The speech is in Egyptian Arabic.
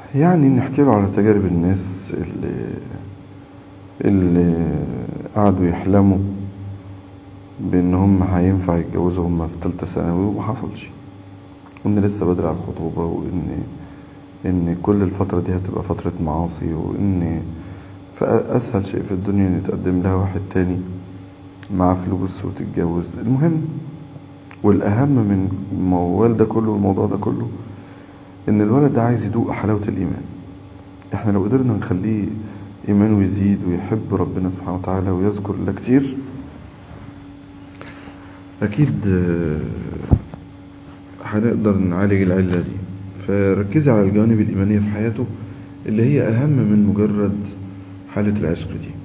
يعني نحكي له على تجارب الناس اللي اللي قعدوا يحلموا بان هم هينفع يتجوزوا هم في تالتة ثانوي وما حصلش وان لسه بدري على الخطوبة وان ان كل الفترة دي هتبقى فترة معاصي وان فأسهل شيء في الدنيا ان يتقدم لها واحد تاني معاه فلوس وتتجوز المهم والأهم من الموال ده كله والموضوع ده كله إن الولد ده عايز يدوق حلاوة الإيمان إحنا لو قدرنا نخليه إيمانه يزيد ويحب ربنا سبحانه وتعالى ويذكر الله كتير أكيد آه، هنقدر نعالج العلة دي فركزي على الجوانب الإيمانية في حياته اللي هي أهم من مجرد حالة العشق دي